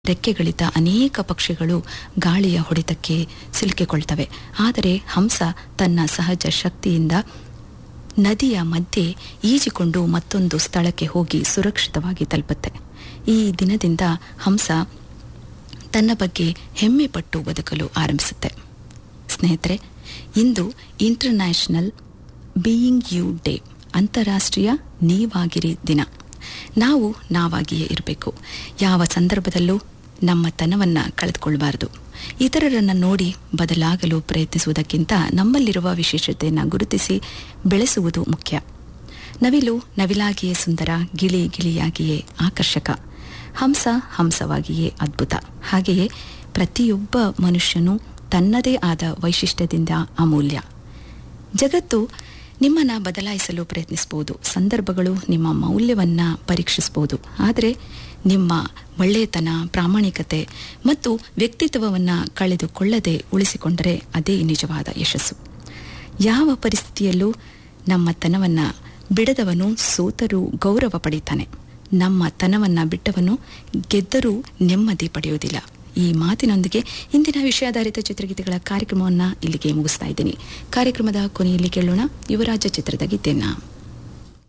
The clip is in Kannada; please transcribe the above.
ರೆಕ್ಕೆಗಳಿದ್ದ ಅನೇಕ ಪಕ್ಷಿಗಳು ಗಾಳಿಯ ಹೊಡೆತಕ್ಕೆ ಸಿಲುಕಿಕೊಳ್ತವೆ ಆದರೆ ಹಂಸ ತನ್ನ ಸಹಜ ಶಕ್ತಿಯಿಂದ ನದಿಯ ಮಧ್ಯೆ ಈಜಿಕೊಂಡು ಮತ್ತೊಂದು ಸ್ಥಳಕ್ಕೆ ಹೋಗಿ ಸುರಕ್ಷಿತವಾಗಿ ತಲುಪುತ್ತೆ ಈ ದಿನದಿಂದ ಹಂಸ ತನ್ನ ಬಗ್ಗೆ ಹೆಮ್ಮೆ ಪಟ್ಟು ಬದುಕಲು ಆರಂಭಿಸುತ್ತೆ ಸ್ನೇಹಿತರೆ ಇಂದು ಇಂಟರ್ನ್ಯಾಷನಲ್ ಬೀಯಿಂಗ್ ಯು ಡೇ ಅಂತಾರಾಷ್ಟ್ರೀಯ ನೀವಾಗಿರಿ ದಿನ ನಾವು ನಾವಾಗಿಯೇ ಇರಬೇಕು ಯಾವ ಸಂದರ್ಭದಲ್ಲೂ ನಮ್ಮ ತನವನ್ನು ಕಳೆದುಕೊಳ್ಬಾರದು ಇತರರನ್ನು ನೋಡಿ ಬದಲಾಗಲು ಪ್ರಯತ್ನಿಸುವುದಕ್ಕಿಂತ ನಮ್ಮಲ್ಲಿರುವ ವಿಶೇಷತೆಯನ್ನು ಗುರುತಿಸಿ ಬೆಳೆಸುವುದು ಮುಖ್ಯ ನವಿಲು ನವಿಲಾಗಿಯೇ ಸುಂದರ ಗಿಳಿ ಗಿಳಿಯಾಗಿಯೇ ಆಕರ್ಷಕ ಹಂಸ ಹಂಸವಾಗಿಯೇ ಅದ್ಭುತ ಹಾಗೆಯೇ ಪ್ರತಿಯೊಬ್ಬ ಮನುಷ್ಯನೂ ತನ್ನದೇ ಆದ ವೈಶಿಷ್ಟ್ಯದಿಂದ ಅಮೂಲ್ಯ ಜಗತ್ತು ನಿಮ್ಮನ್ನು ಬದಲಾಯಿಸಲು ಪ್ರಯತ್ನಿಸಬಹುದು ಸಂದರ್ಭಗಳು ನಿಮ್ಮ ಮೌಲ್ಯವನ್ನು ಪರೀಕ್ಷಿಸಬಹುದು ಆದರೆ ನಿಮ್ಮ ಒಳ್ಳೆಯತನ ಪ್ರಾಮಾಣಿಕತೆ ಮತ್ತು ವ್ಯಕ್ತಿತ್ವವನ್ನು ಕಳೆದುಕೊಳ್ಳದೆ ಉಳಿಸಿಕೊಂಡರೆ ಅದೇ ನಿಜವಾದ ಯಶಸ್ಸು ಯಾವ ಪರಿಸ್ಥಿತಿಯಲ್ಲೂ ನಮ್ಮ ತನವನ್ನು ಬಿಡದವನು ಸೋತರೂ ಗೌರವ ಪಡೀತಾನೆ ನಮ್ಮ ತನವನ್ನು ಬಿಟ್ಟವನು ಗೆದ್ದರೂ ನೆಮ್ಮದಿ ಪಡೆಯುವುದಿಲ್ಲ ಈ ಮಾತಿನೊಂದಿಗೆ ಇಂದಿನ ವಿಷಯಾಧಾರಿತ ಚಿತ್ರಗೀತೆಗಳ ಕಾರ್ಯಕ್ರಮವನ್ನು ಇಲ್ಲಿಗೆ ಮುಗಿಸ್ತಾ ಇದ್ದೀನಿ ಕಾರ್ಯಕ್ರಮದ ಕೊನೆಯಲ್ಲಿ ಕೇಳೋಣ ಯುವರಾಜ ಚಿತ್ರದ ಗೀತೆಯನ್ನು